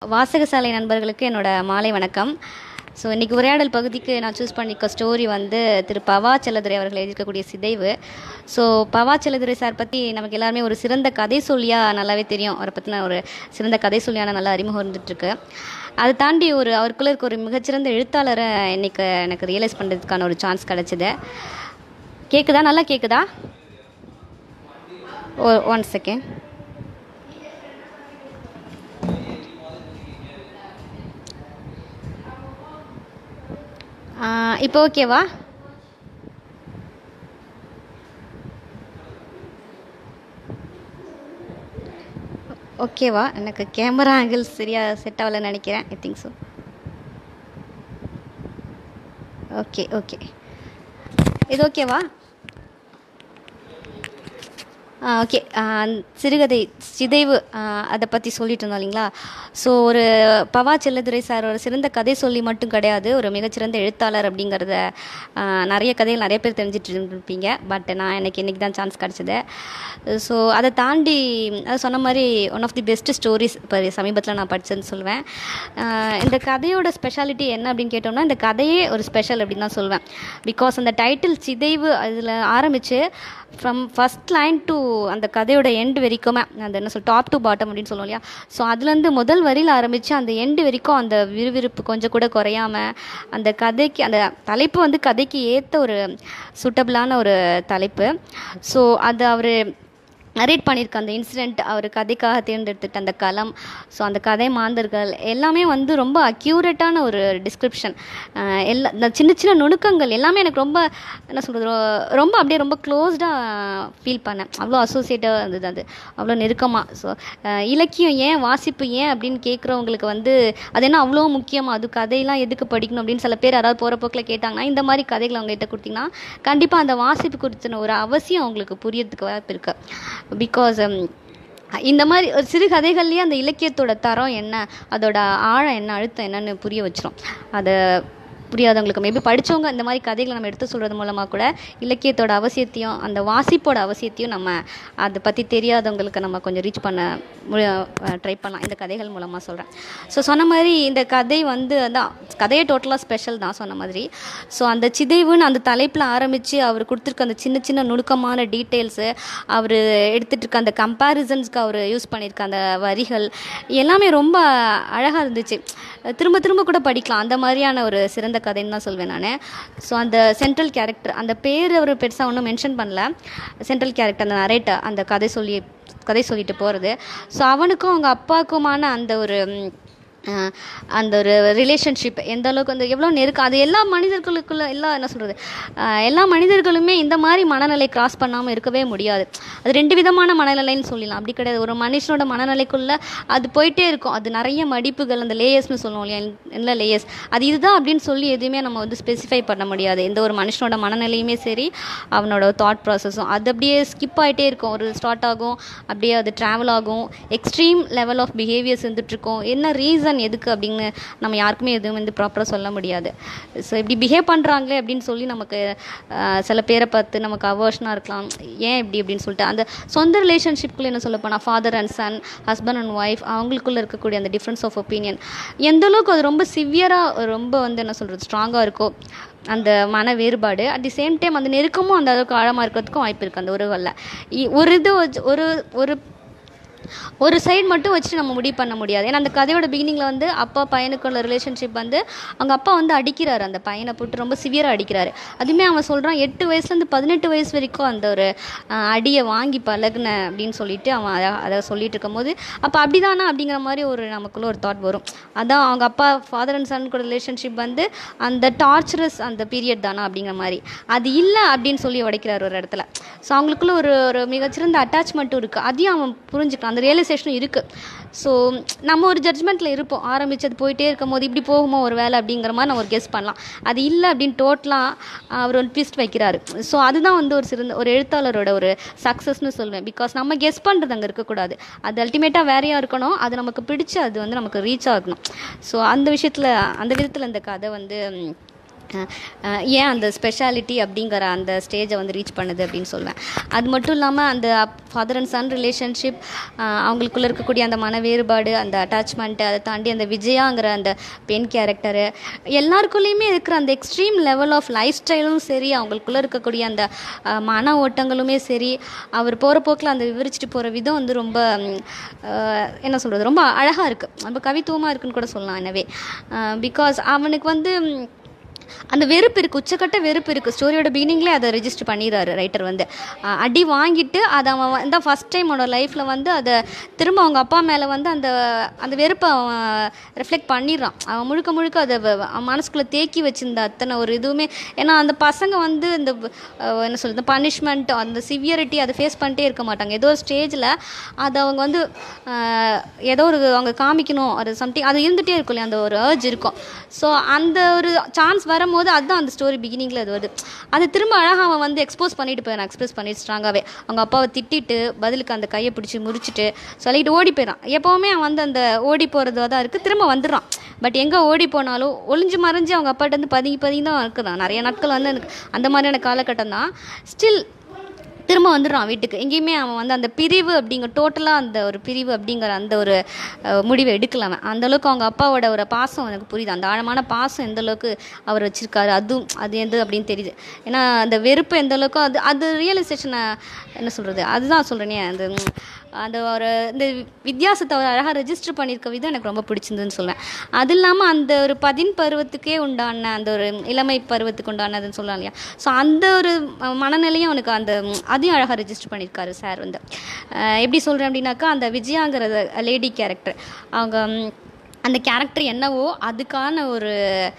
வாசகசாலை நண்பர்களுக்கு என்னோட மாலை வணக்கம் ஸோ இன்றைக்கி உரையாடல் பகுதிக்கு நான் சூஸ் பண்ணிக்க ஸ்டோரி வந்து திரு பவா செல்லதுரை அவர்கள் எழுதியிருக்கக்கூடிய சிதைவு ஸோ பவா செல்லதுரை சார் பற்றி நமக்கு எல்லாருமே ஒரு சிறந்த கதை சொல்லியாக நல்லாவே தெரியும் அவரை பற்றின ஒரு சிறந்த கதை சொல்லியான நல்ல அறிமுகம் இருந்துகிட்ருக்கு அதை தாண்டி ஒரு அவருக்குள்ளே இருக்க ஒரு மிகச்சிறந்த எழுத்தாளரை இன்னைக்கு எனக்கு ரியலைஸ் பண்ணுறதுக்கான ஒரு சான்ஸ் கிடச்சிது கேட்குதா நல்லா கேட்குதா ஓ ஒன் செகண்ட் இப்போ ஓகேவா ஓகேவா எனக்கு கேமரா ஆங்கிள் சரியாக செட் ஆகலைன்னு நினைக்கிறேன் I think so okay okay இது ஓகேவா ஓகே சிறுகதை சிதைவு அதை பற்றி சொல்லிட்டு இருந்தோம் இல்லைங்களா ஸோ ஒரு பவா செல்லதுரை சார் ஒரு சிறந்த கதை சொல்லி மட்டும் கிடையாது ஒரு மிகச்சிறந்த எழுத்தாளர் அப்படிங்கிறத நிறைய கதைகள் நிறைய பேர் தெரிஞ்சிட்டு இருந்திருப்பீங்க பட் நான் எனக்கு இன்றைக்கி தான் சான்ஸ் கிடச்சிது ஸோ அதை தாண்டி அது சொன்ன மாதிரி one of the best stories இப்போ சமீபத்தில் நான் படித்தேன்னு சொல்லுவேன் இந்த கதையோட ஸ்பெஷாலிட்டி என்ன அப்படின்னு கேட்டோம்னா இந்த கதையே ஒரு ஸ்பெஷல் அப்படின்னு தான் சொல்லுவேன் பிகாஸ் அந்த டைட்டில் சிதைவு அதில் ஆரம்பித்து ஃப்ரம் ஃபஸ்ட் லைன் டு அந்த கதையோட எண்டு வரைக்குமே அந்த என்ன சொல் டாப் டு பாட்டம் அப்படின்னு சொல்லுவோம் இல்லையா ஸோ அதுலேருந்து முதல் வரியில் ஆரம்பித்து அந்த எண்டு வரைக்கும் அந்த விறுவிறுப்பு கொஞ்சம் கூட குறையாமல் அந்த கதைக்கு அந்த தலைப்பு வந்து கதைக்கு ஏற்ற ஒரு சூட்டபிளான ஒரு தலைப்பு ஸோ அது அவர் நரேட் பண்ணியிருக்க அந்த இன்சிடெண்ட் அவர் கதைக்காக தேர்ந்தெடுத்துட்ட அந்த களம் ஸோ அந்த கதை மாந்தர்கள் எல்லாமே வந்து ரொம்ப அக்யூரேட்டான ஒரு டிஸ்கிரிப்ஷன் எல்லா இந்த சின்ன சின்ன நுணுக்கங்கள் எல்லாமே எனக்கு ரொம்ப என்ன சொல்கிறது ரொம்ப அப்படியே ரொம்ப க்ளோஸ்டாக ஃபீல் பண்ணேன் அவ்வளோ அசோசியேட்டாக இருந்தது அது அவ்வளோ நெருக்கமாக ஸோ இலக்கியம் ஏன் வாசிப்பு ஏன் அப்படின்னு கேட்குறவங்களுக்கு வந்து அது என்ன அவ்வளோ முக்கியமாக அது கதையெல்லாம் எதுக்கு படிக்கணும் அப்படின்னு சில பேர் யாராவது போகிற போக்கில் கேட்டாங்கன்னா இந்த மாதிரி கதைகளை அவங்ககிட்ட கொடுத்தீங்கன்னா கண்டிப்பாக அந்த வாசிப்பு குறித்தின ஒரு அவசியம் அவங்களுக்கு புரியறதுக்கு வாய்ப்பு இருக்குது பிகாஸ் இந்த மாதிரி ஒரு சிறு கதைகள்லேயே அந்த இலக்கியத்தோட தரம் என்ன அதோட ஆழம் என்ன அழுத்தம் என்னன்னு புரிய வச்சிரும் அதை புரியாதவங்களுக்கு மேபி படித்தவங்க இந்த மாதிரி கதைகளை நம்ம எடுத்து சொல்கிறது மூலமாக கூட இலக்கியத்தோட அவசியத்தையும் அந்த வாசிப்போட அவசியத்தையும் நம்ம அதை பற்றி தெரியாதவங்களுக்கு நம்ம கொஞ்சம் ரீச் பண்ண ட்ரை பண்ணலாம் இந்த கதைகள் மூலமாக சொல்கிறேன் ஸோ சொன்ன மாதிரி இந்த கதை வந்து அதான் கதையை டோட்டலாக ஸ்பெஷல் தான் சொன்ன மாதிரி ஸோ அந்த சிதைவுன்னு அந்த தலைப்பில் ஆரம்பித்து அவர் கொடுத்துருக்க அந்த சின்ன சின்ன நுணுக்கமான டீட்டெயில்ஸு அவர் எடுத்துகிட்டு இருக்க அந்த கம்பேரிசன்ஸ்க்கு அவர் யூஸ் பண்ணியிருக்க அந்த வரிகள் எல்லாமே ரொம்ப அழகாக இருந்துச்சு திரும்ப திரும்ப கூட படிக்கலாம் அந்த மாதிரியான ஒரு சிறந்த கதைன்னு தான் சொல்வேன் நான் ஸோ அந்த சென்ட்ரல் கேரக்டர் அந்த பேர் அவர் பெருசாக ஒன்றும் மென்ஷன் பண்ணல சென்ட்ரல் கேரக்டர் அந்த நரேட்டர் அந்த கதை சொல்லி கதை சொல்லிட்டு போகிறது ஸோ அவனுக்கும் அவங்க அப்பாவுக்குமான அந்த ஒரு அந்த ஒரு ரிலேஷன்ஷிப் எந்த அளவுக்கு வந்து எவ்வளோ நெருக்கம் அது எல்லா மனிதர்களுக்குள்ள எல்லாம் என்ன சொல்கிறது எல்லா மனிதர்களுமே இந்த மாதிரி மனநிலை கிராஸ் பண்ணாமல் இருக்கவே முடியாது அது ரெண்டு விதமான மனநிலைன்னு சொல்லலாம் அப்படி கிடையாது ஒரு மனுஷனோட மனநிலைக்குள்ளே அது போயிட்டே இருக்கும் அது நிறைய மடிப்புகள் அந்த லேயர்ஸ்னு சொல்லுவோம் இல்லையா என்ன லேயர்ஸ் அது இதுதான் அப்படின்னு சொல்லி எதுவுமே நம்ம வந்து ஸ்பெசிஃபை பண்ண முடியாது எந்த ஒரு மனுஷனோட மனநிலையுமே சரி அவனோட தாட் ப்ராசஸும் அது அப்படியே ஸ்கிப் ஆகிட்டே இருக்கும் ஒரு ஸ்டார்ட் ஆகும் அப்படியே அது ட்ராவல் ஆகும் எக்ஸ்ட்ரீம் லெவல் ஆஃப் பிஹேவியர்ஸ் இருந்துகிட்ருக்கோம் என்ன ரீசன் ரீசன் எதுக்கு அப்படின்னு நம்ம யாருக்குமே எதுவும் வந்து ப்ராப்பராக சொல்ல முடியாது ஸோ இப்படி பிஹேவ் பண்ணுறாங்களே அப்படின்னு சொல்லி நமக்கு சில பேரை பார்த்து நமக்கு அவர்ஷனாக இருக்கலாம் ஏன் இப்படி அப்படின்னு சொல்லிட்டு அந்த சொந்த ரிலேஷன்ஷிப்குள்ளே என்ன சொல்ல போனால் father and son husband and wife அவங்களுக்குள்ளே இருக்கக்கூடிய அந்த டிஃப்ரென்ஸ் ஆஃப் ஒப்பீனியன் எந்த அளவுக்கு அது ரொம்ப சிவியராக ரொம்ப வந்து என்ன சொல்கிறது ஸ்ட்ராங்காக இருக்கோ அந்த மன வேறுபாடு அட் தி சேம் டைம் அந்த நெருக்கமும் அந்த அளவுக்கு ஆழமாக இருக்கிறதுக்கும் வாய்ப்பு இருக்குது அந்த உறவுகளில் ஒரு இது ஒரு ஒரு ஒரு சைடு மட்டும் வச்சுட்டு நம்ம முடிவு பண்ண முடியாது ஏன்னா அந்த கதையோட பிகினிங்கில் வந்து அப்பா பையனுக்குள்ள ரிலேஷன்ஷிப் வந்து அவங்க அப்பா வந்து அடிக்கிறாரு அந்த பையனை போட்டு ரொம்ப சிவியராக அடிக்கிறாரு அதுவுமே அவன் சொல்கிறான் எட்டு வயசுலேருந்து பதினெட்டு வயசு வரைக்கும் அந்த ஒரு அடியை வாங்கி பழகுன அப்படின்னு சொல்லிட்டு அவன் அதை அதை சொல்லிட்டு இருக்கும்போது அப்போ அப்படிதானா அப்படிங்கிற மாதிரி ஒரு நமக்குள்ள ஒரு தாட் வரும் அதான் அவங்க அப்பா ஃபாதர் அண்ட் சன் கூட ரிலேஷன்ஷிப் வந்து அந்த டார்ச்சரஸ் அந்த பீரியட் தானா அப்படிங்கிற மாதிரி அது இல்லை அப்படின்னு சொல்லி உடைக்கிறார் ஒரு இடத்துல ஸோ அவங்களுக்குள்ள ஒரு ஒரு மிகச்சிறந்த அட்டாச்மெண்ட்டும் இருக்குது அதையும் அவன் புரிஞ்சுக்கலாம் அந்த ரியலைசேஷனும் இருக்குது ஸோ நம்ம ஒரு ஜட்ஜ்மெண்ட்டில் இருப்போம் ஆரம்பிச்சது போயிட்டே இருக்கும் போது இப்படி போகுமோ ஒரு வேலை அப்படிங்கிற மாதிரி நம்ம ஒரு கெஸ் பண்ணலாம் அது இல்லை அப்படின்னு டோட்டலாக அவர் ஒரு ட்விஸ்ட் வைக்கிறாரு ஸோ அதுதான் வந்து ஒரு சிறந்த ஒரு எழுத்தாளரோட ஒரு சக்ஸஸ்னு சொல்லுவேன் பிகாஸ் நம்ம கெஸ் பண்ணுறது அங்கே இருக்கக்கூடாது அது அல்டிமேட்டாக வேறையாக இருக்கணும் அது நமக்கு பிடிச்சி அது வந்து நமக்கு ரீச் ஆகணும் ஸோ அந்த விஷயத்தில் அந்த விதத்தில் இந்த கதை வந்து அஹ் அஹ் ஏன் அந்த ஸ்பெஷாலிட்டி அப்படிங்கிற அந்த ஸ்டேஜை வந்து ரீச் பண்ணுது அப்படின்னு சொல்லுவேன் அது மட்டும் இல்லாமல் அந்த ஃபாதர் அண்ட் சன் ரிலேஷன்ஷிப் அவங்களுக்குள்ள இருக்கக்கூடிய அந்த மன வேறுபாடு அந்த அட்டாச்மெண்ட்டு அதை தாண்டி அந்த விஜயாங்கிற அந்த பெண் கேரக்டரு எல்லாருக்குள்ளேயுமே இருக்கிற அந்த எக்ஸ்ட்ரீம் லெவல் ஆஃப் லைஃப் ஸ்டைலும் சரி அவங்களுக்குள்ள இருக்கக்கூடிய அந்த அஹ், மன ஓட்டங்களுமே சரி அவர் போகிற போக்கில் அந்த விவரிச்சுட்டு போகிற விதம் வந்து ரொம்ப ம், அஹ், என்ன சொல்கிறது ரொம்ப அழகாக இருக்குது ரொம்ப கவித்துவமாக இருக்குன்னு கூட சொல்லலாம் எனவே பிகாஸ் அவனுக்கு வந்து ம், அந்த வெறுப்பு இருக்குது உச்சக்கட்ட வெறுப்பு இருக்குது ஸ்டோரியோட பிகினிங்லேயே அதை ரெஜிஸ்டர் பண்ணிடுறாரு ரைட்டர் வந்து அஹ் அடி வாங்கிட்டு அதை அவன் வந்து ஃபஸ்ட் டைம் அவனோட லைஃப்பில் வந்து அதை திரும்ப அவங்க அப்பா மேலே வந்து அந்த அந்த வெறுப்பை அவன் ரெஃப்ளெக்ட் பண்ணிடுறான் அவன் முழுக்க முழுக்க அதை வ- அவன் மனசுக்குள்ளே தேக்கி வச்சிருந்த அத்தனை ஒரு இதுவுமே ஏன்னா அந்த பசங்க வந்து இந்த அஹ், என்ன சொல்கிறது பனிஷ்மெண்ட் அந்த சிவியரிட்டி அதை ஃபேஸ் பண்ணிட்டே இருக்க மாட்டாங்க ஏதோ ஒரு ஸ்டேஜில் அதை அவங்க வந்து அஹ், ஏதோ ஒரு அவங்க காமிக்கணும் அது சம்திங் அது இருந்துகிட்டே இருக்கும் இல்லையா அந்த ஒரு ஏர்ஜ் இருக்கும் ஸோ அந்த ஒரு சான்ஸ் வரும்போது அதுதான் அந்த ஸ்டோரி பிகினிங்கில் அது வருது அது திரும்ப அழகாக அவன் வந்து எக்ஸ்போஸ் பண்ணிட்டு போயிடான் எக்ஸ்பிரஸ் பண்ணிட்டு ஸ்ட்ராங்காகவே அவங்க அப்பாவை திட்டிட்டு பதிலுக்கு அந்த கையை பிடிச்சி முறிச்சிட்டு சொல்லிட்டு ஓடி போயிடான் எப்போவுமே அவன் வந்து அந்த ஓடி போகிறதா தான் இருக்குது திரும்ப வந்துடுறான் பட் எங்கே ஓடி போனாலும் ஒளிஞ்சு மறைஞ்சு அவங்க அப்பாட்ட வந்து பதுங்கி பதுங்கி தான் இருக்குதான் நிறைய நாட்கள் வந்து எனக்கு அந்த மாதிரியான காலகட்டம் தான் ஸ்டில் திரும்ப வந்துடுறான் வீட்டுக்கு எங்கேயுமே அவன் வந்து அந்த பிரிவு அப்படிங்கிற டோட்டலாக அந்த ஒரு பிரிவு அப்படிங்கிற அந்த ஒரு அஹ், முடிவை எடுக்கல அவன் அந்த அளவுக்கு அவங்க அப்பாவோட ஒரு பாசம் எனக்கு புரியுது அந்த ஆழமான பாசம் எந்த அளவுக்கு அவர் வச்சிருக்காரு அதுவும் அது எது அப்படின்னு தெரியுது ஏன்னா அந்த வெறுப்பு எந்த அளவுக்கு அது அது ரியலைசேஷனை என்ன சொல்கிறது அதுதான் சொல்கிறேனே அந்த ம், அந்த ஒரு இந்த வித்தியாசத்தை அவர் அழகாக ரெஜிஸ்டர் பண்ணியிருக்க விதம் எனக்கு ரொம்ப பிடிச்சிருந்துன்னு சொல்லுவேன் அது இல்லாமல் அந்த ஒரு பதின் பருவத்துக்கே உண்டான அந்த ஒரு இளமை பருவத்துக்கு உண்டானதுன்னு சொல்லலாம் இல்லையா ஸோ அந்த ஒரு அஹ், மனநிலையும் அவனுக்கு அந்த ம், அதையும் அழகாக ரெஜிஸ்டர் பண்ணியிருக்காரு சார் வந்து அஹ், எப்படி சொல்கிறேன் அப்படின்னாக்கா அந்த விஜயாங்கிற லேடி கேரக்டர் அவங்க ம், அந்த கேரக்டர் என்னவோ அதுக்கான ஒரு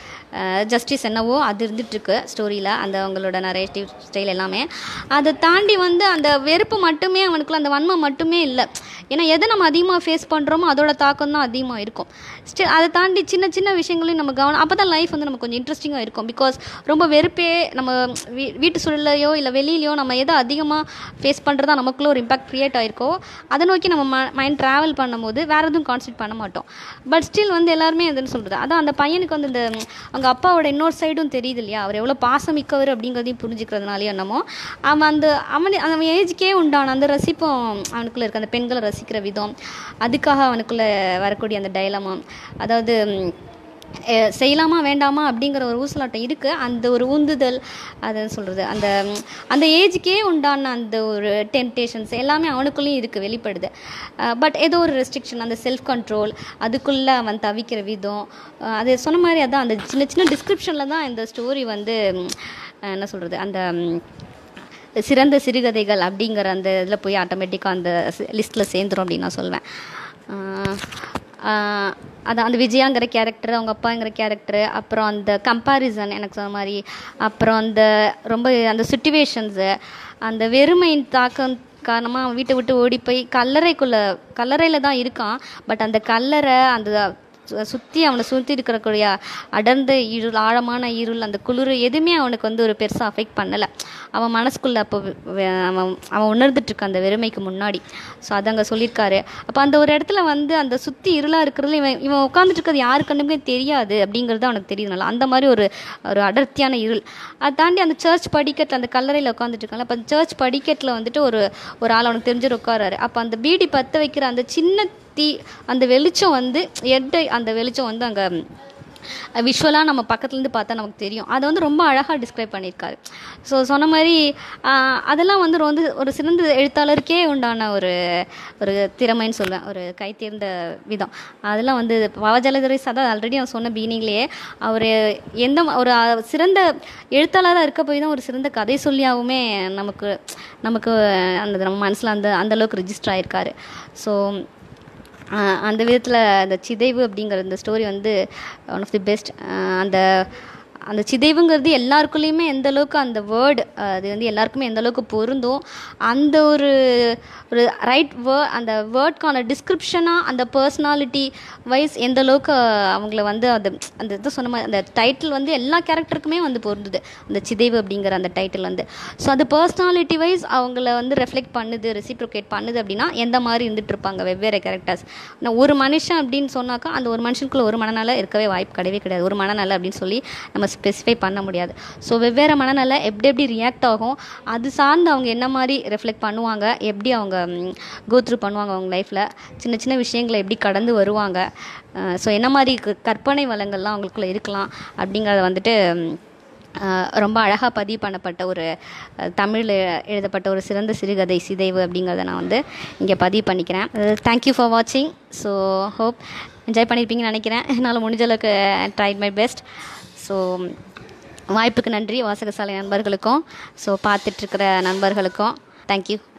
ஜஸ்டிஸ் என்னவோ அது இருந்துகிட்ருக்கு ஸ்டோரியில் அந்த அவங்களோட நரேட்டிவ் ஸ்டைல் எல்லாமே அதை தாண்டி வந்து அந்த வெறுப்பு மட்டுமே அவனுக்குள்ள அந்த வன்மை மட்டுமே இல்லை ஏன்னா எதை நம்ம அதிகமாக ஃபேஸ் பண்ணுறோமோ அதோட தாக்கம் தான் அதிகமாக இருக்கும் ஸ்டில் அதை தாண்டி சின்ன சின்ன விஷயங்களையும் நம்ம கவனம் அப்போ தான் லைஃப் வந்து நமக்கு கொஞ்சம் இன்ட்ரெஸ்டிங்காக இருக்கும் பிகாஸ் ரொம்ப வெறுப்பே நம்ம வீ வீட்டு சூழலையோ இல்லை வெளியிலையோ நம்ம எதை அதிகமாக ஃபேஸ் பண்ணுறதா நமக்குள்ள ஒரு இம்பாக்ட் க்ரியேட் ஆயிருக்கோ அதை நோக்கி நம்ம மைண்ட் ட்ராவல் பண்ணும்போது வேறு எதுவும் கான்சென்ட்ரேட் பண்ண மாட்டோம் பட் ஸ்டில் வந்து எல்லாருமே எதுன்னு சொல்கிறது அதான் அந்த பையனுக்கு வந்து இந்த ம், அவங்க அப்பாவோட இன்னொரு சைடும் தெரியுது இல்லையா அவர் எவ்வளோ பாசமிக்கவர் அப்படிங்கிறதையும் புரிஞ்சுக்கிறதுனாலே என்னமோ அவன் அந்த அவன் அவன் ஏஜுக்கே உண்டான அந்த ரசிப்பும் அவனுக்குள்ளே இருக்க அந்த பெண்களை ரசிக்கிற விதம் அதுக்காக அவனுக்குள்ளே வரக்கூடிய அந்த டைலமம் அதாவது ம், அஹ் செய்யலாமா வேண்டாமா அப்படிங்கிற ஒரு ஊசலாட்டம் இருக்குது அந்த ஒரு உந்துதல் அதை சொல்கிறது அந்த ம், அந்த ஏஜுக்கே உண்டான அந்த ஒரு டெம்டேஷன்ஸ் எல்லாமே அவனுக்குள்ளேயும் இருக்குது வெளிப்படுது பட் ஏதோ ஒரு ரெஸ்ட்ரிக்ஷன் அந்த செல்ஃப் கண்ட்ரோல் அதுக்குள்ளே அவன் தவிக்கிற விதம் அஹ் அது சொன்ன மாதிரி அதான் அந்த சின்ன சின்ன டிஸ்கிரிப்ஷனில் தான் இந்த ஸ்டோரி வந்து ம், அஹ் என்ன சொல்கிறது அந்த ம், சிறந்த சிறுகதைகள் அப்படிங்கிற அந்த இதில் போய் ஆட்டோமேட்டிக்காக அந்த லிஸ்ட்டில் சேர்ந்துரும் அப்படின்னு நான் சொல்வேன் ஆஹ் ஆஹ் அதான் அந்த விஜயாங்கிற கேரக்டர் அவங்க அப்பாங்கிற கேரக்டரு அப்புறம் அந்த கம்பேரிசன் எனக்கு சொன்ன மாதிரி அப்புறம் அந்த ரொம்ப அந்த சுச்சுவேஷன்ஸு அந்த வெறுமையின் தாக்கம் காரணமாக அவன் வீட்டை விட்டு ஓடி போய் கல்லறைக்குள்ளே கல்லறையில் தான் இருக்கான் பட் அந்த கல்லறை அந்த சு- சுற்றி அவனை சுற்றி இருக்கக்கூடிய அடர்ந்த இருள் ஆழமான இருள் அந்த குளிர் எதுவுமே அவனுக்கு வந்து ஒரு பெருசாக அஃபெக்ட் பண்ணலை அவன் மனசுக்குள்ளே அப்போ வெ- வெ- அவன் அவன் உணர்ந்துட்டு இருக்கான் அந்த வெறுமைக்கு முன்னாடி ஸோ அது அங்கே சொல்லியிருக்காரு அப்போ அந்த ஒரு இடத்துல வந்து அந்த சுற்றி இருளாக இருக்கிறதுல இவன் இவன் உட்காந்துட்டு இருக்கிறது யாரு கண்ணுமே தெரியாது அப்படிங்கிறது அவனுக்கு தெரியுதுனால அந்த மாதிரி ஒரு ஒரு அடர்த்தியான இருள் அதை தாண்டி அந்த சர்ச் படிக்கட்டில் அந்த கல்லறையில் உட்காந்துட்டு இருக்காங்க அப்போ அந்த சர்ச் படிக்கட்டில் வந்துட்டு ஒரு ஒரு ஆள் அவனுக்கு தெரிஞ்சவர் உட்காராரு அப்போ அந்த பீடி பற்ற வைக்கிற அந்த சின்ன தீ அந்த வெளிச்சம் வந்து எட்டை அந்த வெளிச்சம் வந்து அங்கே விஷுவலாக நம்ம பக்கத்துலேருந்து பார்த்தா நமக்கு தெரியும் அதை வந்து ரொம்ப அழகாக டிஸ்கிரைப் பண்ணியிருக்காரு ஸோ சொன்ன மாதிரி ஆஹ், அதெல்லாம் வந்து வந்து ஒரு சிறந்த எழுத்தாளருக்கே உண்டான ஒரு ஒரு திறமைன்னு சொல்லுவேன் ஒரு கை தேர்ந்த விதம் அதெல்லாம் வந்து பவஜலதுரை சதா ஆல்ரெடி அவன் சொன்ன பீனிங்லேயே அவர் எந்த ம- ஒரு அஹ், சிறந்த எழுத்தாளராக இருக்க போய் தான் ஒரு சிறந்த கதை சொல்லியாகவுமே நமக்கு நமக்கு அந்த நம்ம மனசில் அந்த அந்த அளவுக்கு ரிஜிஸ்டர் ஆயிருக்காரு ஸோ ஆஹ் அந்த விதத்தில் அந்த சிதைவு அப்படிங்கிற இந்த ஸ்டோரி வந்து ஒன் ஆஃப் தி பெஸ்ட் அந்த அந்த சிதைவுங்கிறது எல்லாருக்குள்ளேயுமே எந்த அளவுக்கு அந்த வேர்டு அது வந்து எல்லாருக்குமே எந்த அளவுக்கு பொருந்தும் அந்த ஒரு ஒரு ரைட் வே அந்த வேர்ட்கான டிஸ்கிரிப்ஷனாக அந்த பர்சனாலிட்டி வைஸ் எந்த அளவுக்கு அவங்கள வந்து அது அந்த இது சொன்ன மாதிரி அந்த டைட்டில் வந்து எல்லா கேரக்டருக்குமே வந்து பொருந்துது அந்த சிதைவு அப்படிங்கிற அந்த டைட்டில் வந்து ஸோ அது பர்சனாலிட்டி வைஸ் அவங்கள வந்து ரெஃப்ளெக்ட் பண்ணுது ரெசிப்ரோகேட் பண்ணுது அப்படின்னா எந்த மாதிரி இருந்துட்டு இருப்பாங்க வெவ்வேறு கேரக்டர்ஸ் நான் ஒரு மனுஷன் அப்படின்னு சொன்னாக்கா அந்த ஒரு மனுஷனுக்குள்ள ஒரு மனநல இருக்கவே வாய்ப்பு கிடையவே கிடையாது ஒரு மனநல அப்படின்னு சொல்லி நம்ம ஸ்பெசிஃபை பண்ண முடியாது ஸோ வெவ்வேறு மனநிலை எப்படி எப்படி ரியாக்ட் ஆகும் அது சார்ந்து அவங்க என்ன மாதிரி ரெஃப்ளெக்ட் பண்ணுவாங்க எப்படி அவங்க கோத்ரூ பண்ணுவாங்க அவங்க லைஃப்பில் சின்ன சின்ன விஷயங்களை எப்படி கடந்து வருவாங்க ஸோ என்ன மாதிரி க- கற்பனை வளங்கள்லாம் அவங்களுக்குள்ள இருக்கலாம் அப்படிங்கிறத வந்துட்டு ம், ஆஹ் ரொம்ப அழகாக பதிவு பண்ணப்பட்ட ஒரு தமிழில் எழுதப்பட்ட ஒரு சிறந்த சிறுகதை சிதைவு அப்படிங்கிறத நான் வந்து இங்கே பதிவு பண்ணிக்கிறேன் தேங்க்யூ ஃபார் வாட்சிங் ஸோ ஹோப் என்ஜாய் பண்ணியிருப்பீங்கன்னு நினைக்கிறேன் என்னால் முடிஞ்ச அளவுக்கு ட்ரைட் மை பெஸ்ட் ஸோ வாய்ப்புக்கு நன்றி வாசகசாலை நண்பர்களுக்கும் ஸோ பார்த்துட்ருக்கிற நண்பர்களுக்கும் தேங்க்யூ